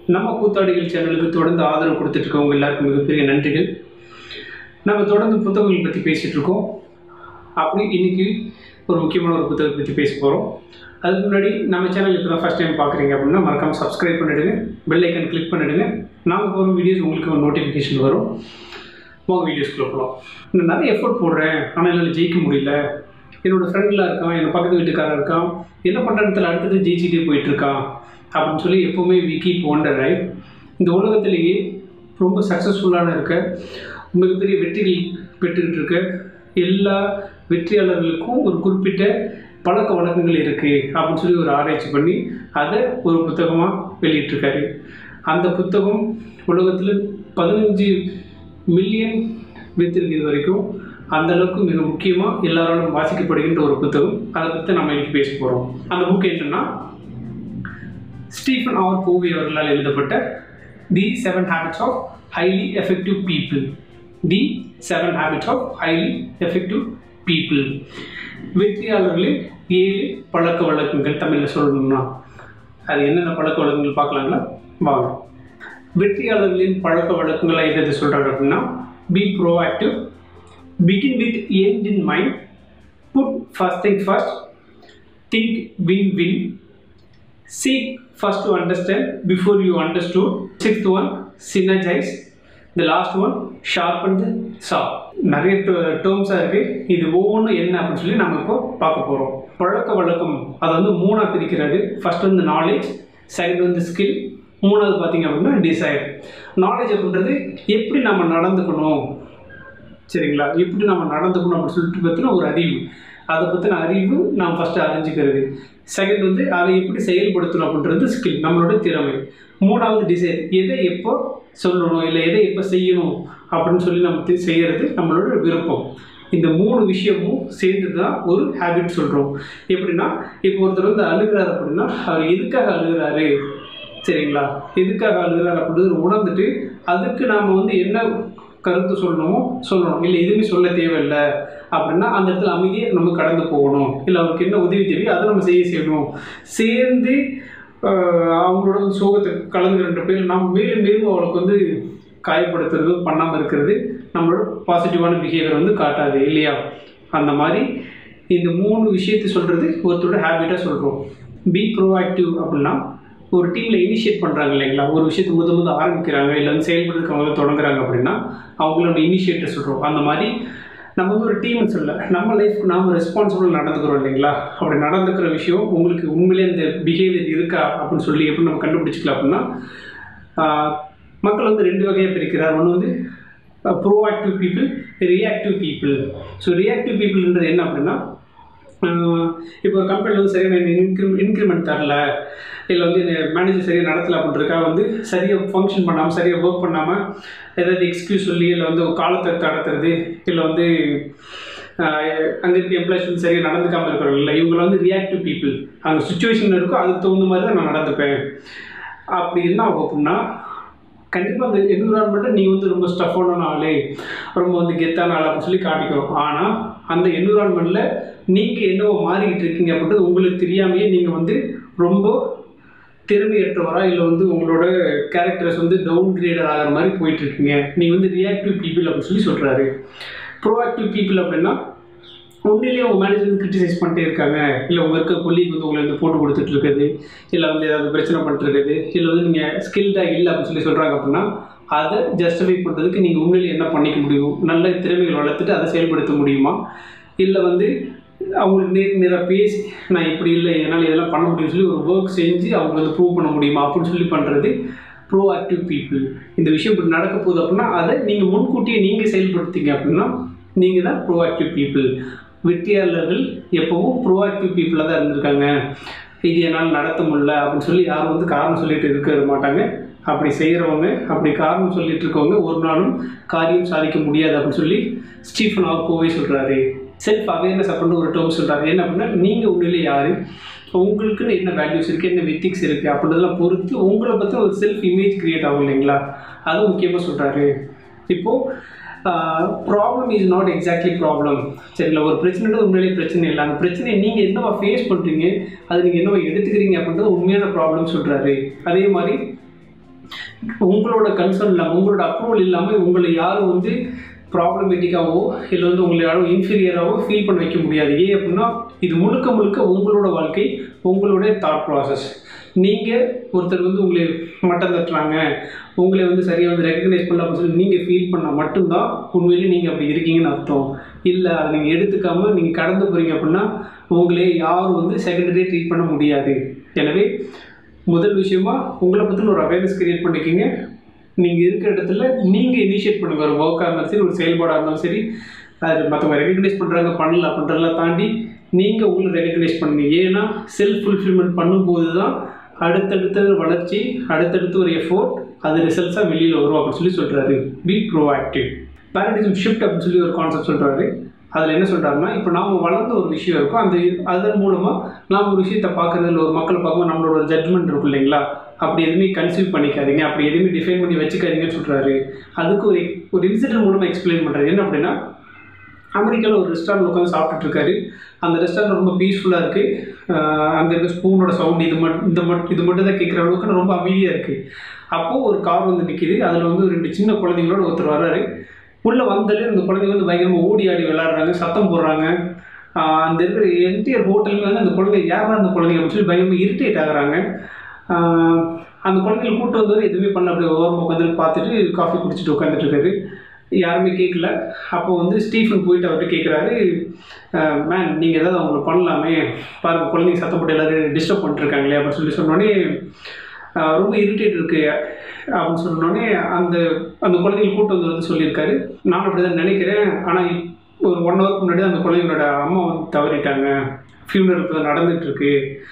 நம்ம கூத்தாடிகள் சேனலுக்கு தொடர்ந்து ஆதரவு கொடுத்துட்டு இருக்கவங்க எல்லாருக்கும் மிகப்பெரிய நன்றிகள் நம்ம தொடர்ந்து புத்தகங்கள் பற்றி பேசிகிட்டு இருக்கோம் அப்படி இன்னைக்கு ஒரு முக்கியமான ஒரு புத்தகத்தை பற்றி பேச போகிறோம் அதுக்கு முன்னாடி நம்ம சேனல் இப்போ தான் ஃபஸ்ட் டைம் பார்க்குறீங்க அப்படின்னா மறக்காம சப்ஸ்கிரைப் பண்ணிடுங்க பெல் ஐக்கன் கிளிக் பண்ணிடுங்க நாங்கள் போகிற வீடியோஸ் உங்களுக்கு ஒரு நோட்டிஃபிகேஷன் வரும் உங்க வீடியோஸ்க்குள்ள போகலாம் நான் நிறைய எஃபோர்ட் போடுறேன் ஆனால் என்னால் ஜெயிக்க முடியல என்னோட ஃப்ரெண்டில் இருக்கான் என்னோட பக்கத்து வீட்டுக்காரர் இருக்கான் என்ன பண்ணுறதுல அடுத்தது ஜெயிச்சிட்டே போயிட்டு இருக்கான் அப்படின்னு சொல்லி எப்போவுமே வி கீப் ஒண்டர் ரைட் இந்த உலகத்திலேயே ரொம்ப சக்ஸஸ்ஃபுல்லான இருக்க மிகப்பெரிய வெற்றிகள் பெற்றுக்கிட்டு இருக்க எல்லா வெற்றியாளர்களுக்கும் ஒரு குறிப்பிட்ட பழக்க வழக்கங்கள் இருக்குது அப்படின்னு சொல்லி ஒரு ஆராய்ச்சி பண்ணி அதை ஒரு புத்தகமாக வெளியிட்டிருக்காரு அந்த புத்தகம் உலகத்தில் பதினஞ்சு மில்லியன் வித்திருக்கு இது வரைக்கும் அந்த அளவுக்கு மிக முக்கியமாக எல்லாராலும் வாசிக்கப்படுகின்ற ஒரு புத்தகம் அதை பற்றி நம்ம இன்னைக்கு பேச போகிறோம் அந்த புக் என்னன்னா ஸ்டீஃபன் ஆர் கோவி அவர்களால் எழுதப்பட்ட the seven habits of highly effective people the seven habits of highly effective people வெற்றியாளர்களின் ஏழு பழக்க வழக்கங்கள் தமிழில் சொல்லணும்னா அது என்னென்ன பழக்க வழக்கங்கள் பார்க்கலாங்களா வாங்க வெற்றியாளர்களின் பழக்க வழக்கங்களை எது எது சொல்கிறாங்க அப்படின்னா be proactive begin with end in mind put first thing first think win win seek first to understand before you understood sixth one synergize the last one sharpen the saw நிறைய டேர்ம்ஸாக இருக்குது இது ஒவ்வொன்றும் என்ன அப்படின்னு சொல்லி நம்ம இப்போ பார்க்க போகிறோம் பழக்க வழக்கம் அதை வந்து மூணாக பிரிக்கிறது ஃபர்ஸ்ட் வந்து நாலேஜ் செகண்ட் வந்து ஸ்கில் மூணாவது பார்த்தீங்க அப்படின்னா டிசைர் நாலேஜ் அப்படின்றது எப்படி நம்ம நடந்துக்கணும் சரிங்களா எப்படி நம்ம நடந்துக்கணும் அப்படின்னு சொல்லிட்டு பற்றின ஒரு அறிவு அதை பற்றின அறிவு நாம் ஃபஸ்ட்டு அறிஞ்சிக்கிறது செகண்ட் வந்து அதை எப்படி செயல்படுத்தணும் அப்படின்றது ஸ்கில் நம்மளோட திறமை மூணாவது டிசைன் எதை எப்போ சொல்லணும் இல்லை எதை எப்போ செய்யணும் அப்படின்னு சொல்லி நம்ம தி- செய்யறது நம்மளோட விருப்பம் இந்த மூணு விஷயமும் சேர்ந்து தான் ஒரு ஹேபிட் சொல்கிறோம் எப்படின்னா இப்போ ஒருத்தர் வந்து அழுகிறாரு அப்படின்னா அவர் எதுக்காக அழுகிறாரு சரிங்களா எதுக்காக அழுகிறார் அப்படின்றது உணர்ந்துட்டு அதுக்கு நாம் வந்து என்ன கருத்து சொல்லணுமோ சொல்லணும் இல்லை எதுவுமே சொல்ல தேவையில்லை அப்படின்னா அந்த இடத்துல அமைதியே நம்ம கடந்து போகணும் இல்லை அவருக்கு என்ன உதவி தேவையோ அதை நம்ம செய்ய செய்யணும் சேர்ந்து ஆஹ், அவங்களோட வந்து சோகத்தை கலந்து ரெண்டு பேர் நம்ம மேலும் மேலும் அவளுக்கு வந்து காயப்படுத்துறது பண்ணாமல் இருக்கிறது நம்மளோட பாசிட்டிவான பிஹேவியர் வந்து காட்டாது இல்லையா அந்த மாதிரி இந்த மூணு விஷயத்தை சொல்கிறது ஒருத்தரோட ஹேபிட்டாக சொல்கிறோம் பி ப்ரோஆக்டிவ் அப்படின்னா ஒரு டீமில் இனிஷியேட் பண்ணுறாங்க இல்லைங்களா ஒரு விஷயத்தை முத முத ஆரம்பிக்கிறாங்க இல்லை வந்து செயல்படுறதுக்கு அவங்க வந்து தொடங்குறாங்க அப்படின்னா அவங்களோட இனிஷியேட்டர் சொல்கிறோம் அந்த மாதிரி நம்ம வந்து ஒரு டீம்னு சொல்ல நம்ம லைஃப்க்கு நாம ரெஸ்பான்சிபிள் நடந்துக்கிறோம் இல்லைங்களா அப்படி நடந்துக்கிற விஷயம் உங்களுக்கு உண்மையிலே இந்த பிஹேவியர் இருக்கா அப்படின்னு சொல்லி எப்படி நம்ம கண்டுபிடிச்சிக்கலாம் அப்படின்னா ஆஹ், மக்கள் வந்து ரெண்டு வகையாக பிரிக்கிறார் ஒன்று வந்து proactive people reactive people so reactive பீப்புள்ன்றது என்ன அப்படின்னா ஆஹ் இப்போ ஒரு கம்பெனியில் வந்து சரியான இன்க்ரி இன்க்ரிமெண்ட் தரல இல்லை வந்து மேனேஜர் சரியாக நடத்தலை அப்படின்றக்கா வந்து சரியாக ஃபங்க்ஷன் பண்ணாமல் சரியாக ஒர்க் பண்ணாமல் ஏதாவது எக்ஸ்கியூஸ் சொல்லி இல்லை வந்து ஒரு காலத்தை கடத்துறது இல்லை வந்து அங்கே இருக்க எம்ப்ளாய்ஸ் வந்து சரியாக நடந்துக்காமல் இருக்கிறவங்க இல்லை இவங்க வந்து ரியாக்டிவ் பீப்புள் அங்கே சுச்சுவேஷன் இருக்கோ அதுக்கு தகுந்த மாதிரி தான் நான் நடந்துப்பேன் அப்படி என்ன ஆகும் அப்படின்னா கண்டிப்பாக அந்த என்விரான்மெண்ட்டை நீங்கள் வந்து ரொம்ப ஸ்டஃபான ஆள் ரொம்ப வந்து கெத்தான ஆள் அப்படின்னு சொல்லி காட்டிக்கிறோம் ஆனால் அந்த என்விரான்மெண்ட்டில் நீங்கள் என்னவோ மாறிக்கிட்டு இருக்கீங்க அப்படின்றது உங்களுக்கு தெரியாமையே நீங்கள் வந்து ரொம்ப திறமையற்றவரா இல்லை வந்து உங்களோட கேரக்டர்ஸ் வந்து டவுன் கிரேடர் ஆகிற மாதிரி போயிட்டு இருக்கீங்க நீங்கள் வந்து ரியாக்டிவ் பீப்புள் அப்படின்னு சொல்லி சொல்கிறாரு ப்ரோஆக்டிவ் பீப்புள் அப்படின்னா உண்மையிலேயே உங்கள் மேனேஜர் வந்து கிரிட்டிசைஸ் பண்ணிட்டே இருக்காங்க இல்லை உங்கள் இருக்க கொல்லிக்கு வந்து உங்களை வந்து போட்டு கொடுத்துட்டு இருக்குது இல்லை வந்து ஏதாவது பிரச்சனை பண்ணிட்டு இருக்குது இல்லை வந்து நீங்கள் ஸ்கில்டாக இல்லை அப்படின்னு சொல்லி சொல்கிறாங்க அப்படின்னா அதை ஜஸ்டிஃபை பண்ணுறதுக்கு நீங்கள் உண்மையிலேயே என்ன பண்ணிக்க முடியும் நல்ல திறமைகள் வளர்த்துட்டு அதை செயல்படுத்த முடியுமா இல்லை வந்து அவங்களுக்கு நேர் நேராக பேசி நான் இப்படி இல்லை என்னால் இதெல்லாம் பண்ண முடியும்னு சொல்லி ஒரு ஒர்க் செஞ்சு அவங்க வந்து ப்ரூவ் பண்ண முடியுமா அப்படின்னு சொல்லி பண்ணுறது ப்ரோஆக்டிவ் பீப்புள் இந்த விஷயம் இப்படி நடக்க போகுது அப்படின்னா அதை நீங்கள் முன்கூட்டியே நீங்கள் செயல்படுத்திங்க அப்படின்னா நீங்கள் தான் ப்ரோஆக்டிவ் பீப்புள் வெற்றியாளர்கள் எப்பவும் ப்ரோஆக்டிவ் பீப்புளாக தான் இருந்திருக்காங்க இது என்னால் நடத்த முடியல அப்படின்னு சொல்லி யாரும் வந்து காரணம் சொல்லிட்டு இருக்க மாட்டாங்க அப்படி செய்கிறவங்க அப்படி காரணம் சொல்லிட்டு இருக்கவங்க ஒரு நாளும் காரியம் சாதிக்க முடியாது அப்படின்னு சொல்லி ஸ்டீஃபன் ஆர் கோவை சொல்கிறாரு செல்ஃப் அவேர்னஸ் அப்படின்னு ஒரு டேர்ம் சொல்கிறாரு என்ன அப்படின்னா நீங்கள் உண்மையிலே யார் உங்களுக்குன்னு என்ன வேல்யூஸ் இருக்குது என்ன வித்திக்ஸ் இருக்குது அப்படின்றதெல்லாம் பொறுத்து உங்களை பற்றி ஒரு செல்ஃப் இமேஜ் கிரியேட் ஆகும் இல்லைங்களா அது முக்கியமாக சொல்கிறாரு இப்போது problem is not exactly problem சரிங்களா ஒரு பிரச்சனைன்றது உண்மையிலேயே பிரச்சனை இல்லை அந்த பிரச்சனையை நீங்கள் என்னவா ஃபேஸ் பண்ணுறீங்க அது நீங்கள் என்னவா எடுத்துக்கிறீங்க அப்படின்றது உண்மையான ப்ராப்ளம் சொல்கிறாரு அதே மாதிரி உங்களோட கன்சர்ன் இல்லாமல் உங்களோட அப்ரூவல் இல்லாமல் உங்களை யாரும் வந்து ப்ராப்ளமேட்டிக்காவோ இல்லை வந்து உங்களை யாரும் இன்ஃபீரியராகவோ ஃபீல் பண்ண வைக்க முடியாது ஏன் அப்படின்னா இது முழுக்க முழுக்க உங்களோட வாழ்க்கை உங்களுடைய தாட் ப்ராசஸ் நீங்கள் ஒருத்தர் வந்து உங்களை மட்டம் தட்டுறாங்க உங்களை வந்து சரியாக வந்து ரெக்கக்னைஸ் பண்ணல அப்படின்னு சொல்லி நீங்கள் ஃபீல் பண்ணால் மட்டும்தான் உண்மையிலேயே நீங்கள் அப்படி இருக்கீங்கன்னு அர்த்தம் இல்லை அதை நீங்கள் எடுத்துக்காமல் நீங்கள் கடந்து போகிறீங்க அப்படின்னா உங்களே யாரும் வந்து செகண்டரி ட்ரீட் பண்ண முடியாது எனவே முதல் விஷயமா உங்களை பற்றின ஒரு அவேர்னஸ் கிரியேட் பண்ணிக்கிங்க நீங்கள் இருக்கிற இடத்துல நீங்கள் இனிஷியேட் பண்ணுங்க ஒரு ஒர்க்காக இருந்தாலும் சரி ஒரு செயல்பாடாக இருந்தாலும் சரி அது மற்றவங்க ரெகக்னைஸ் பண்ணுறாங்க பண்ணல அப்படின்றதெல்லாம் தாண்டி நீங்கள் உங்களை ரெகக்னைஸ் பண்ணுங்க ஏன்னா செல்ஃப் ஃபுல்ஃபில்மெண்ட் பண்ணும்போது தான் அடுத்தடுத்த வளர்ச்சி அடுத்தடுத்து ஒரு எஃபோர்ட் அது ரிசல்ட்ஸாக வெளியில் வரும் அப்படின்னு சொல்லி சொல்கிறாரு பி ப்ரோஆக்டிவ் பேரடிசம் ஷிஃப்ட் அப்படின்னு சொல்லி ஒரு கான்செப்ட் சொல்கிறாரு அதில் என்ன சொல்கிறாருன்னா இப்போ நாம் வளர்ந்த ஒரு விஷயம் இருக்கும் அந்த அதன் மூலமாக நாம் ஒரு விஷயத்தை பார்க்குறதுல ஒரு மக்களை பார்க்கும்போது நம்மளோட ஒரு ஜட்மெண்ட் இருக்கும் இல்லைங்களா அப்படி எதுவுமே கன்சீவ் பண்ணிக்காதீங்க அப்படி எதுவுமே டிஃபைன் பண்ணி வச்சுக்காதீங்கன்னு சொல்கிறாரு அதுக்கு ஒரு ஒரு இன்சிடென்ட் மூலமாக எக்ஸ்பிளைன் பண்ணுறாரு என்ன அப்படின்னா அமெரிக்காவில் ஒரு ரெஸ்டாரண்ட் உட்காந்து சாப்பிட்டுட்டு இருக்காரு அந்த ரெஸ்டாரண்ட் ரொம்ப பீஸ்ஃபுல்லாக இருக்குது அங்கே இருக்க ஸ்பூனோட சவுண்ட் இது மட்டும் இந்த மட்டும் இது மட்டும் தான் கேட்குற அளவுக்கு ரொம்ப அமைதியாக இருக்குது அப்போது ஒரு கார் வந்து நிற்கிது அதில் வந்து ரெண்டு சின்ன குழந்தைங்களோட ஒருத்தர் வர்றாரு உள்ளே வந்தாலே அந்த குழந்தைங்க வந்து பயங்கரமாக ஓடி ஆடி விளையாடுறாங்க சத்தம் போடுறாங்க ஆஹ் அந்த இருக்கிற என்டையர் ஹோட்டலுமே வந்து அந்த குழந்தைங்க யாரா அந்த குழந்தைங்க அப்படின்னு சொல்லி பயங்கரமாக இரிட்டேட் ஆகுறாங்க ஆஹ் அந்த குழந்தைகள் கூட்டு வந்தவர் எதுவுமே பண்ண அப்படியே ஓரமாக உட்காந்து பார்த்துட்டு காஃபி குடிச்சிட்டு உட்காந்துட்டு இருக்காரு யாருமே கேட்கல அப்போ வந்து ஸ்டீஃபன் போயிட்டு அவர்கிட்ட கேட்குறாரு மேன் நீங்கள் ஏதாவது அவங்களை பண்ணலாமே பாருங்கள் குழந்தைங்க சத்தம் போட்டு எல்லாரும் டிஸ்டர்ப் பண்ணிட்டுருக்காங்களே அப்படின்னு சொல்லி சொன்னோடனே ஆஹ் ரொம்ப இரிட்டேட் இருக்கு அப்படின்னு சொன்னோடனே அந்த அந்த குழந்தைகள் கூட்டு வந்து வந்து சொல்லியிருக்காரு நான் அப்படி தான் நினைக்கிறேன் ஆனால் ஒரு ஒன் ஹவருக்கு முன்னாடி தான் அந்த குழந்தைங்களோட அம்மா வந்து தவறிட்டாங்க ஃபியூனரல் இப்போ நடந்துட்டு இருக்கு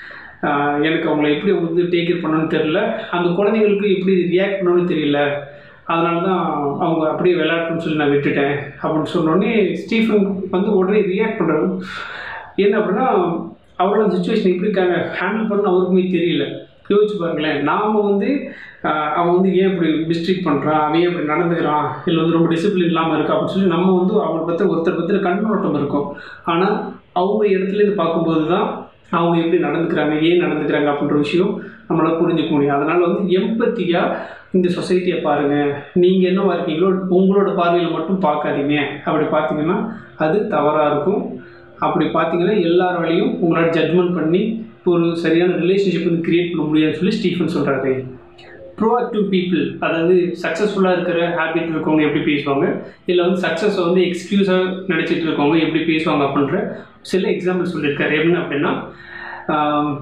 ஆஹ் எனக்கு அவங்கள எப்படி வந்து டேக் கேர் பண்ணணும்னு தெரியல அந்த குழந்தைங்களுக்கு எப்படி ரியாக்ட் பண்ணணும்னு தெரியல அதனால தான் அவங்க அப்படியே விளையாட்டுன்னு சொல்லி நான் விட்டுட்டேன் அப்படின்னு சொன்னோடனே ஸ்டீஃபன் வந்து உடனே ரியாக்ட் பண்ணுறாரு என்ன அப்படின்னா அவரோட சுச்சுவேஷன் எப்படி ஹேண்டில் பண்ண அவருக்குமே தெரியல யோசிச்சு பாருங்களேன் நாம் வந்து ஆஹ் அவன் வந்து ஏன் இப்படி மிஸ்ட்ரீட் பண்ணுறான் அவன் ஏன் இப்படி நடந்துக்கிறான் இல்லை வந்து ரொம்ப டிசிப்ளின் இல்லாமல் இருக்கா அப்படின்னு சொல்லி நம்ம வந்து அவங்களை பற்றி ஒருத்தர் பற்றி கண்ணோட்டம் இருக்கும் ஆனால் அவங்க இடத்துல இருந்து பார்க்கும்போது தான் அவங்க எப்படி நடந்துக்கிறாங்க ஏன் நடந்துக்கிறாங்க அப்படின்ற விஷயம் நம்மளால் புரிஞ்சுக்க முடியும் அதனால் வந்து எம்பத்தியாக இந்த சொசைட்டியை பாருங்கள் நீங்கள் என்னவா இருக்கீங்களோ உங்களோட பார்வையில் மட்டும் பார்க்காதீங்க அப்படி பார்த்தீங்கன்னா அது தவறாக இருக்கும் அப்படி பார்த்தீங்கன்னா எல்லார் வழியும் உங்களோட ஜட்மெண்ட் பண்ணி ஒரு சரியான ரிலேஷன்ஷிப் வந்து கிரியேட் பண்ண முடியாதுன்னு சொல்லி ஸ்டீஃபன் சொல்கிறாரு ப்ரோஆக்டிவ் பீப்புள் அதாவது சக்ஸஸ்ஃபுல்லாக இருக்கிற ஹேபிட் இருக்கவங்க எப்படி பேசுவாங்க இல்லை வந்து சக்ஸஸை வந்து எக்ஸ்கியூஸாக நினச்சிட்டு இருக்கவங்க எப்படி பேசுவாங்க அப்படின்ற சில எக்ஸாம்பிள் சொல்லியிருக்காரு என்ன அப்படின்னா ஆம்,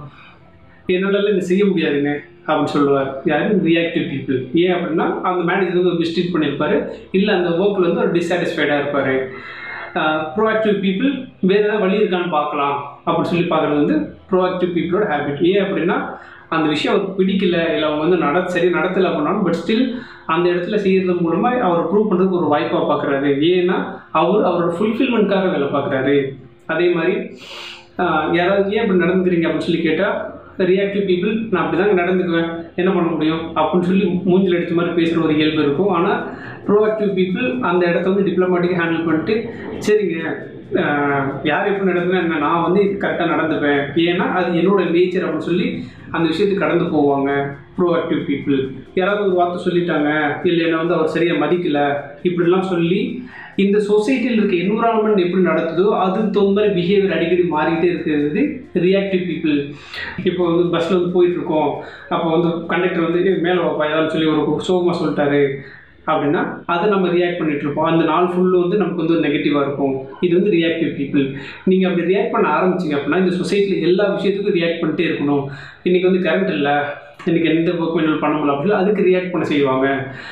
என்னால இது செய்ய முடியாதுங்க அப்படின்னு சொல்லுவார் யாரு ரியாக்டிவ் பீப்புள் ஏன் அப்படின்னா அந்த மேனேஜர் வந்து ஒரு மிஸ்டேக் பண்ணியிருப்பாரு இல்லை அந்த ஒர்க்கில் வந்து ஒரு டிஸாட்டிஸ்ஃபைடாக இருப்பார் ப்ரோஆக்டிவ் பீப்புள் வேறு ஏதாவது வழி இருக்கான்னு பார்க்கலாம் அப்படின்னு சொல்லி பார்க்குறது வந்து ப்ரோஆக்டிவ் பீப்புளோட ஹேபிட் ஏன் அப்படின்னா அந்த விஷயம் அவருக்கு பிடிக்கல இல்லை அவங்க வந்து நட சரி நடத்தலை அப்படின்னாலும் பட் ஸ்டில் அந்த இடத்துல செய்கிறது மூலமாக அவர் ப்ரூவ் பண்ணுறதுக்கு ஒரு வாய்ப்பாக பார்க்குறாரு ஏன்னா அவர் அவரோட ஃபுல்ஃபில்மெண்ட்காக வேலை பார்க்குறாரு அதே மாதிரி ஆஹ், யாராவது ஏன் இப்படி நடந்துக்கிறீங்க அப்படின்னு சொல்லி கேட்டால் ரியாக்டிவ் பீப்புள் நான் அப்படி தாங்க நடந்துக்குவேன் என்ன பண்ண முடியும் அப்படின்னு சொல்லி மூஞ்சில் அடித்த மாதிரி பேசுகிற ஒரு இயல்பு இருக்கும் ஆனால் ப்ரோஆக்டிவ் பீப்புள் அந்த இடத்த வந்து டிப்ளமாட்டிக்காக ஹேண்டில் பண்ணிட்டு சரிங்க ஆஹ், யார் எப்படி நடந்துனா என்ன நான் வந்து கரெக்டாக நடந்துப்பேன் ஏன்னா அது என்னோட நேச்சர் அப்படின்னு சொல்லி அந்த விஷயத்துக்கு கடந்து போவாங்க ப்ரோஆக்டிவ் பீப்புள் யாராவது ஒரு வார்த்தை சொல்லிட்டாங்க இல்லை என்னை வந்து அவர் சரியாக மதிக்கலை இப்படிலாம் சொல்லி இந்த சொசைட்டியில் இருக்க என்விரான்மெண்ட் எப்படி நடத்துதோ அதுக்கு தகுந்த மாதிரி பிஹேவியர் அடிக்கடி மாறிக்கிட்டே இருக்கிறது ரியாக்டிவ் பீப்புள் இப்போ வந்து பஸ்ஸில் வந்து போயிட்டுருக்கோம் அப்போ வந்து கண்டக்டர் வந்து "ஏய், மேலே வாப்பா ஏதாவது சொல்லி ஒரு சோகமாக சொல்லிட்டாரு அப்படின்னா அதை நம்ம ரியாக்ட் பண்ணிட்டு இருப்போம் அந்த நாள் ஃபுல்லு வந்து நமக்கு வந்து ஒரு நெகட்டிவாக இருக்கும் இது வந்து ரியாக்டிவ் பீப்புள் நீங்கள் அப்படி ரியாக்ட் பண்ண ஆரம்பிச்சிங்க அப்படின்னா இந்த சொசைட்டியில் எல்லா விஷயத்துக்கும் ரியாக்ட் பண்ணிட்டே இருக்கணும் இன்றைக்கி வந்து கரண்ட் இல்லை இன்றைக்கி எந்த ஒர்க் என்னால் பண்ண முடியல அப்படின்னு அதுக்கு ரியாக்ட் பண்ண செய்வாங்க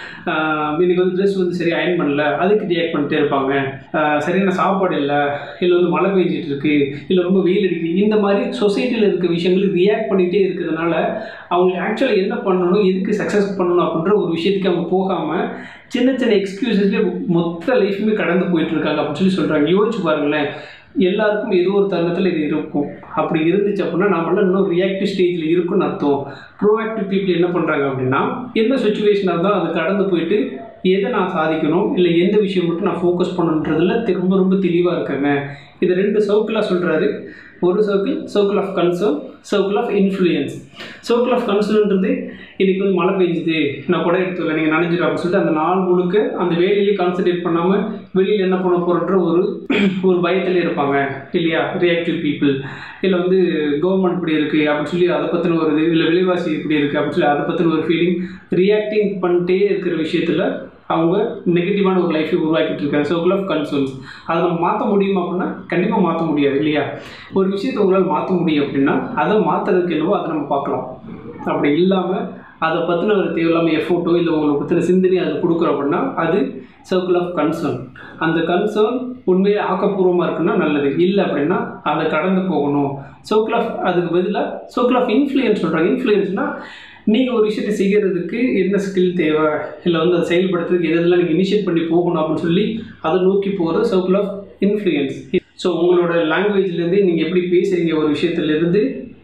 ஆஹ் இன்னைக்கு வந்து ட்ரெஸ் வந்து சரியாக அயன் பண்ணல அதுக்கு ரியாக்ட் பண்ணிட்டே இருப்பாங்க ஆஹ் சரியான சாப்பாடு இல்லை இல்லை வந்து மழை பெஞ்சிட்டு இருக்கு இல்லை ரொம்ப வெயில் அடிக்குது இந்த மாதிரி சொசைட்டியில் இருக்க விஷயங்களுக்கு ரியாக்ட் பண்ணிகிட்டே இருக்கிறதுனால அவங்களுக்கு ஆக்சுவலாக என்ன பண்ணணும் எதுக்கு சக்ஸஸ் பண்ணணும் அப்படின்ற ஒரு விஷயத்துக்கு அவங்க போகாமல் சின்ன சின்ன எக்ஸ்கியூசஸ்லேயே மொத்த லைஃபுமே கடந்து போயிட்டு இருக்காங்க அப்படின்னு சொல்லி சொல்கிறாங்க யோசிச்சு பாருங்களேன் எல்லாருக்கும் ஏதோ ஒரு தருணத்தில் இது இருக்கும் அப்படி இருந்துச்சு அப்படின்னா நாமெல்லாம் இன்னும் ரியாக்டிவ் ஸ்டேஜில் இருக்குன்னு அர்த்தம் ப்ரோஆக்டிவ் பீப்புள் என்ன பண்ணுறாங்க அப்படின்னா என்ன சுச்சுவேஷனாக இருந்தாலும் அது கடந்து போயிட்டு எதை நான் சாதிக்கணும் இல்லை எந்த விஷயம் மட்டும் நான் ஃபோக்கஸ் பண்ணணுன்றதுல தெ- ரொம்ப ரொம்ப தெளிவாக இருக்காங்க இதை ரெண்டு சவுக்கிளாக சொல்கிறாரு ஒரு circle circle of concern circle of influence circle of கன்சர்ன்ன்றது இன்னைக்கு வந்து மழை பெஞ்சுது நான் கூட எடுத்து வரல நீங்கள் நனைஞ்சிடும் அப்படின்னு சொல்லிட்டு அந்த நாள் முழுக்க அந்த வேலையிலே கான்சன்ட்ரேட் பண்ணாமல் வெளியில் என்ன பண்ண போகிறன்ற ஒரு ஒரு பயத்தில் இருப்பாங்க இல்லையா ரியாக்டிவ் பீப்புள் இல்லை வந்து கவர்மெண்ட் இப்படி இருக்குது அப்படின்னு சொல்லி அதை பற்றின ஒரு இது இல்லை விலைவாசி இப்படி இருக்குது அப்படின்னு சொல்லி அதை பற்றின ஒரு ஃபீலிங் ரியாக்டிங் பண்ணிட்டே இருக்கிற விஷயத்தில் அவங்க நெகட்டிவான ஒரு லைஃபை உருவாக்கிட்டு இருக்காங்க சர்க்கிள் ஆஃப் கன்சர்ன்ஸ் அதை நம்ம மாற்ற முடியுமா அப்படின்னா கண்டிப்பாக மாற்ற முடியாது இல்லையா ஒரு விஷயத்தை உங்களால் மாற்ற முடியும் அப்படின்னா அதை மாற்றுறதுக்கு என்னவோ அதை நம்ம பார்க்கலாம் அப்படி இல்லாமல் அதை பற்றின ஒரு தேவையில்லாமல் எஃபோர்ட்டோ இல்லை உங்களுக்கு பற்றின சிந்தனை அதில் கொடுக்குறோம் அப்படின்னா அது சர்க்கிள் ஆஃப் கன்சர்ன் அந்த கன்சர்ன் உண்மையை ஆக்கப்பூர்வமாக இருக்குன்னா நல்லது இல்லை அப்படின்னா அதை கடந்து போகணும் சர்க்கிள் ஆஃப் அதுக்கு பதிலாக சர்க்கிள் ஆஃப் இன்ஃப்ளூயன்ஸ் சொல்கிறாங்க இன்ஃப்ளூயன்ஸ்னால் நீங்கள் ஒரு விஷயத்தை செய்கிறதுக்கு என்ன ஸ்கில் தேவை இல்லை வந்து அதை செயல்படுத்துறதுக்கு எதெல்லாம் நீங்கள் இனிஷியேட் பண்ணி போகணும் அப்படின்னு சொல்லி அதை நோக்கி போகிறது சர்க்கிள் ஆஃப் இன்ஃப்ளூயன்ஸ் ஸோ உங்களோட லாங்குவேஜ்லேருந்து நீங்கள் எப்படி பேசுகிறீங்க ஒரு விஷயத்துலேருந்து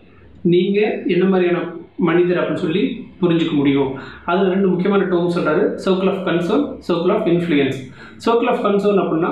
நீங்கள் என்ன மாதிரியான மனிதர் அப்படின்னு சொல்லி புரிஞ்சுக்க முடியும் அது ரெண்டு முக்கியமான டேர்ம் சொல்கிறாரு circle of concern circle of influence circle of concern அப்படின்னா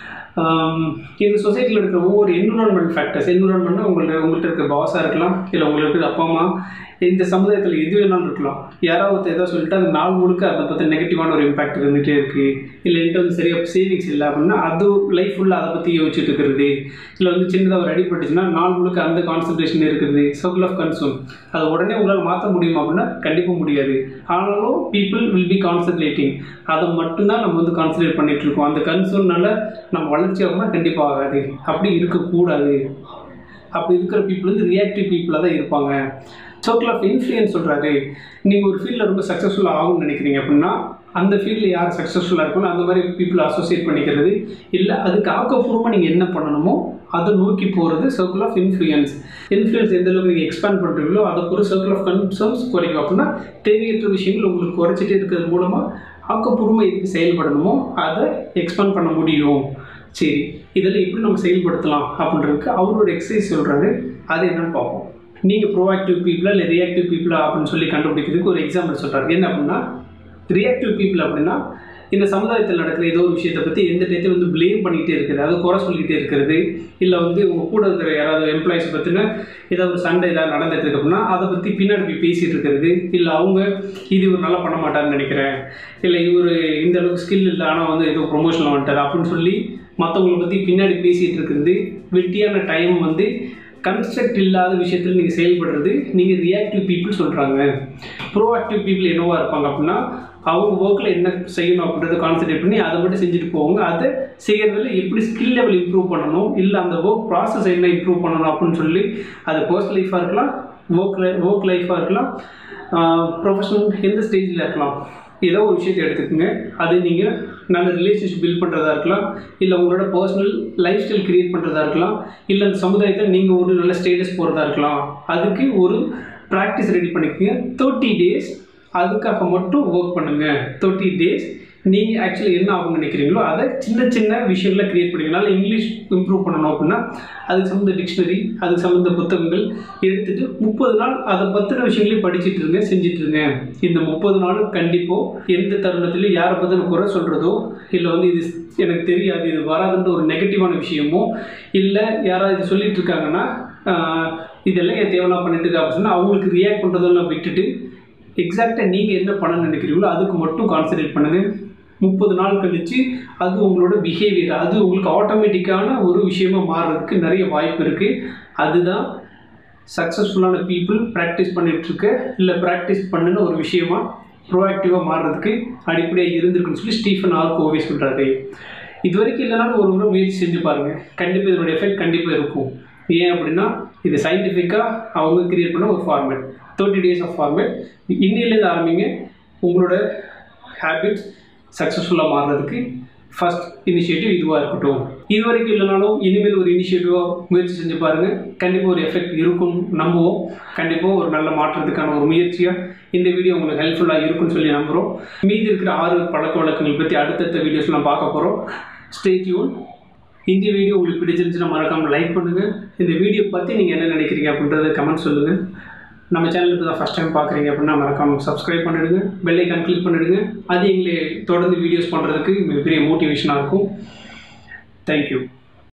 ஆம், இந்த சொசைட்டியில் இருக்கிற ஒவ்வொரு என்விரான்மெண்ட் ஃபேக்டர்ஸ் என்விரான்மெண்ட்னா உங்கள்ட்ட உங்கள்கிட்ட இருக்க பாஸாக இருக்கலாம் இல்லை உங்களுக்கு இருக்கிற அப்பா அம்மா இந்த சமுதாயத்தில் எது வேணாலும் இருக்கலாம் யாராவது ஒருத்தர் ஏதாவது சொல்லிட்டு அந்த நாள் முழுக்க அதை பற்றி நெகட்டிவான ஒரு இம்பாக்ட் இருந்துகிட்டே இருக்குது இல்லை என்கிட்ட வந்து சரியாக சேவிங்ஸ் இல்லை அப்படின்னா அது லைஃப் ஃபுல்லாக அதை பற்றி யோசிச்சுட்டு இருக்கிறது இல்லை வந்து சின்னதாக ஒரு அடிபட்டுச்சுன்னா நாள் முழுக்க அந்த கான்சன்ட்ரேஷன் இருக்குது சர்க்கிள் ஆஃப் கன்சர்ன் அதை உடனே உங்களால் மாற்ற முடியுமா அப்படின்னா கண்டிப்பாக முடியாது ஆனாலும் பீப்புள் வில் பி கான்சன்ட்ரேட்டிங் அதை மட்டும்தான் நம்ம வந்து கான்சன்ட்ரேட் பண்ணிட்டு இருக்கோம் அந்த கன்சர்னால நம்ம வளர்ச்சி ஆகும்னா கண்டிப்பாக ஆகாது அப்படி இருக்கக்கூடாது அப்படி இருக்கிற பீப்புள் வந்து ரியாக்டிவ் பீப்புளாக தான் இருப்பாங்க சர்க்கிள் ஆஃப் இன்ஃப்ளூயன்ஸ் சொல்கிறாரு நீங்கள் ஒரு ஃபீல்டில் ரொம்ப சக்ஸஸ்ஃபுல்லாக ஆகும்னு நினைக்கிறீங்க அப்படின்னா அந்த ஃபீல்டில் யார் சக்ஸஸ்ஃபுல்லாக இருக்கணும் அந்த மாதிரி பீப்புளை அசோசியேட் பண்ணிக்கிறது இல்லை அதுக்கு ஆக்கப்பூர்வமாக நீங்கள் என்ன பண்ணணுமோ அதை நோக்கி போகிறது சர்க்கிள் ஆஃப் இன்ஃப்ளூயன்ஸ் இன்ஃப்ளூயன்ஸ் எந்த அளவுக்கு நீங்கள் எக்ஸ்பேண்ட் பண்ணுறீங்களோ அதை ஒரு சர்க்கிள் ஆஃப் கன்சர்ன்ஸ் குறைக்கும் அப்படின்னா தேவையற்ற விஷயங்கள் உங்களுக்கு குறைச்சிட்டே இருக்கிறது மூலமாக ஆக்கப்பூர்வமாக எதுக்கு செயல்படணுமோ அதை எக்ஸ்பேண்ட் பண்ண முடியும் சரி இதில் எப்படி நம்ம செயல்படுத்தலாம் அப்படின்றதுக்கு அவரோட எக்ஸசைஸ் சொல்கிறாரு அது என்னன்னு பார்ப்போம் நீங்கள் ப்ரோஆக்டிவ் பீப்புளா இல்லை ரியாக்டிவ் பீப்புளா அப்படின்னு சொல்லி கண்டுபிடிக்கிறதுக்கு ஒரு எக்ஸாம்பிள் சொல்கிறாரு என்ன அப்படின்னா ரியாக்டிவ் பீப்புள் அப்படின்னா இந்த சமுதாயத்தில் நடக்கிற ஏதோ ஒரு விஷயத்தை பற்றி எந்த டயத்தையும் வந்து ப்ளேம் பண்ணிகிட்டே இருக்கிறது அதை குறை சொல்லிக்கிட்டே இருக்கிறது இல்லை வந்து உங்கள் கூட இருக்கிற யாராவது எம்ப்ளாயிஸ் பற்றின ஏதாவது ஒரு சண்டை ஏதாவது நடந்துட்டு இருக்கு அப்படின்னா அதை பற்றி பின்னாடி போய் பேசிகிட்டு இருக்கிறது இல்லை அவங்க இது இவர் நல்லா பண்ண மாட்டாருன்னு நினைக்கிறேன் இல்லை இவர் இந்த அளவுக்கு ஸ்கில் இல்லை ஆனால் வந்து ஏதோ ப்ரொமோஷனில் வந்துட்டார் அப்படின்னு சொல்லி மற்றவங்களை பற்றி பின்னாடி பேசிகிட்டு இருக்கிறது வெட்டியான டைம் வந்து கன்ஸ்ட்ரக்ட் இல்லாத விஷயத்தில் நீங்கள் செயல்படுறது நீங்கள் ரியாக்டிவ் பீப்புள் சொல்கிறாங்க ப்ரோஆக்டிவ் பீப்புள் என்னவா இருப்பாங்க அப்படின்னா அவங்க ஒர்க்கில் என்ன செய்யணும் அப்படின்றத கான்சென்ட்ரேட் பண்ணி அதை மட்டும் செஞ்சுட்டு போவாங்க அதை செய்கிறதுல எப்படி ஸ்கில் லெவல் இம்ப்ரூவ் பண்ணணும் இல்லை அந்த ஒர்க் ப்ராசஸ் என்ன இம்ப்ரூவ் பண்ணணும் அப்படின்னு சொல்லி அது பர்சனல் லைஃபாக இருக்கலாம் ஒர்க் ஒர்க் லைஃபாக இருக்கலாம் ப்ரொஃபஷனல் எந்த ஸ்டேஜில் இருக்கலாம் ஏதோ ஒரு விஷயத்தை எடுத்துக்கோங்க அது நீங்கள் நல்ல ரிலேஷன்ஷிப் பில்ட் பண்ணுறதா இருக்கலாம் இல்லை உங்களோட பர்சனல் லைஃப் ஸ்டைல் க்ரியேட் பண்ணுறதா இருக்கலாம் இல்லை அந்த சமுதாயத்தில் நீங்கள் ஒரு நல்ல ஸ்டேட்டஸ் போகிறதா இருக்கலாம் அதுக்கு ஒரு ப்ராக்டிஸ் ரெடி பண்ணிக்கோங்க தேர்ட்டி டேஸ் அதுக்காக மட்டும் ஒர்க் பண்ணுங்கள் தேர்ட்டி டேஸ் நீங்கள் ஆக்சுவலி என்ன ஆகும்னு நினைக்கிறீங்களோ அதை சின்ன சின்ன விஷயங்களை க்ரியேட் பண்ணிங்கனால இங்கிலீஷ் இம்ப்ரூவ் பண்ணணும் அப்படின்னா அதுக்கு சம்மந்த டிக்ஷனரி அதுக்கு சம்மந்த புத்தகங்கள் எடுத்துட்டு முப்பது நாள் அதை பற்றின விஷயங்களையும் படிச்சுட்டு இருங்க செஞ்சுட்டு இருங்க இந்த முப்பது நாளும் கண்டிப்பாக எந்த தருணத்துலையும் யாரை பற்றின குறை சொல்கிறதோ இல்லை வந்து இது எனக்கு தெரியாது இது வராதுன்ற ஒரு நெகட்டிவான விஷயமோ இல்லை யாராவது இது சொல்லிட்டு இருக்காங்கன்னா ஆஹ், இதெல்லாம் என் தேவைலாம் பண்ணிட்டு இருக்கா அப்படின்னு சொன்னா அவங்களுக்கு ரியாக்ட் பண்ணுறதெல்லாம் விட்டுட்டு எக்ஸாக்டாக நீங்கள் என்ன பண்ண நினைக்கிறீங்களோ அதுக்கு மட்டும் கான்சன்ட்ரேட் பண்ணுங்கள் முப்பது நாள் கழித்து அது உங்களோட பிஹேவியர் அது உங்களுக்கு ஆட்டோமேட்டிக்கான ஒரு விஷயமா மாறுறதுக்கு நிறைய வாய்ப்பு இருக்குது அதுதான் சக்ஸஸ்ஃபுல்லான பீப்புள் ப்ராக்டிஸ் பண்ணிகிட்ருக்க இல்லை ப்ராக்டிஸ் பண்ணின ஒரு விஷயமா ப்ரோஆக்டிவாக மாறுறதுக்கு அடிப்படையாக இருந்திருக்குன்னு சொல்லி ஸ்டீஃபன் ஆர் கோவே சொல்கிறாரு இது வரைக்கும் இல்லைனாலும் ஒரு முறை முயற்சி செஞ்சு பாருங்கள் கண்டிப்பாக இதனுடைய எஃபெக்ட் கண்டிப்பாக இருக்கும் ஏன் அப்படின்னா இது சயின்டிஃபிக்காக அவங்க கிரியேட் பண்ண ஒரு format thirty days of format இன்னிலேருந்து ஆரம்பிங்க உங்களோட ஹேபிட்ஸ் சக்ஸஸ்ஃபுல்லாக மாறுறதுக்கு ஃபர்ஸ்ட் இனிஷியேட்டிவ் இதுவாக இருக்கட்டும் இது வரைக்கும் இல்லைனாலும் இனிமேல் ஒரு இனிஷியேட்டிவாக முயற்சி செஞ்சு பாருங்கள் கண்டிப்பாக ஒரு எஃபெக்ட் இருக்கும் நம்புவோம் கண்டிப்பாக ஒரு நல்ல மாற்றத்துக்கான ஒரு முயற்சியாக இந்த வீடியோ உங்களுக்கு ஹெல்ப்ஃபுல்லாக இருக்கும்னு சொல்லி நம்புகிறோம் மீதி இருக்கிற ஆறு பழக்க வழக்கங்கள் பற்றி அடுத்தடுத்த வீடியோஸ் நான் பார்க்க போகிறோம் ஸ்டே டியூன் இந்த வீடியோ உங்களுக்கு பிடிச்சிருந்துச்சுன்னா மறக்காமல் லைக் பண்ணுங்கள் இந்த வீடியோ பற்றி நீங்கள் என்ன நினைக்கிறீங்க அப்படின்றத கமெண்ட் சொல்லுங்கள் நம்ம சேனலுக்கு தான் ஃபஸ்ட் டைம் பார்க்குறீங்க அப்படின்னா மறக்காமல் சப்ஸ்கிரைப் பண்ணிடுங்க பெல் ஐக்கான் கிளிக் பண்ணிடுங்க அது எங்களை தொடர்ந்து வீடியோஸ் பண்ணுறதுக்கு மிகப்பெரிய மோட்டிவேஷனாக இருக்கும் தேங்க்யூ